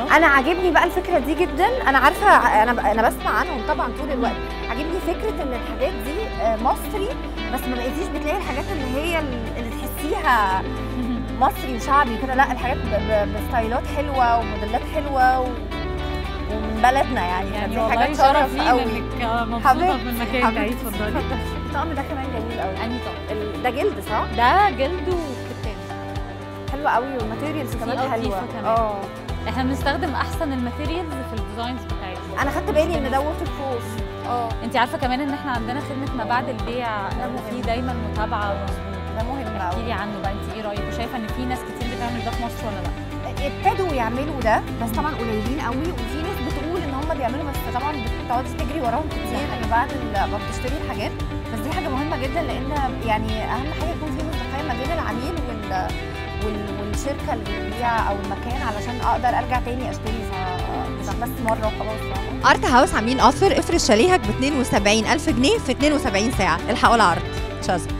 انا عاجبني بقى الفكره دي جدا انا عارفه انا انا بسمع عنهم طبعا طول الوقت عاجبني فكره ان الحاجات دي آه، مصري بس ما بقيتيش بتلاقي الحاجات اللي هي اللي تحسيها مصري وشعبي كده لا الحاجات ب- ب- بستايلات حلوه وموديلات حلوه و... ومن بلدنا يعني, يعني فدي والله حاجات شرف شرف لينا قوي انك آه، مبسوطه حبيبتي، بالمكان ده حبيبتي. اتفضلي الطقم ده كمان جميل قوي انهي طقم ال- ده جلد صح؟ ده جلد وكتان حلو قوي والماتيريالز وفي كمان قطيفة حلوه كمان. اه احنا بنستخدم احسن الماتيريالز في الديزاينز بتاعتنا انا خدت بالي ان ده ووتر بروف اه انت عارفه كمان ان احنا عندنا خدمه ما بعد البيع ده مهم. في دايما متابعه ومظبوط ده مهم احكي قوي لي عنه بقى انت ايه رايك وشايفه ان في ناس كتير بتعمل ده في مصر ولا لا ابتدوا يعملوا ده بس طبعا قليلين قوي وفي ناس بتقول ان هم بيعملوا بس طبعا بتقعدي تجري وراهم كتير ان بعد ال- ما بتشتري الحاجات بس دي حاجه مهمه جدا لان يعني اهم حاجه يكون في مصداقيه ما بين العميل وال وال- والشركه اللي بتبيع او المكان علشان اقدر ارجع تاني اشتري فمش بس مره وخلاص فاهمة؟ ارت هاوس عاملين اوفر افرش شاليهك ب 72000 جنيه في 72 ساعه الحقوا العرض تشاز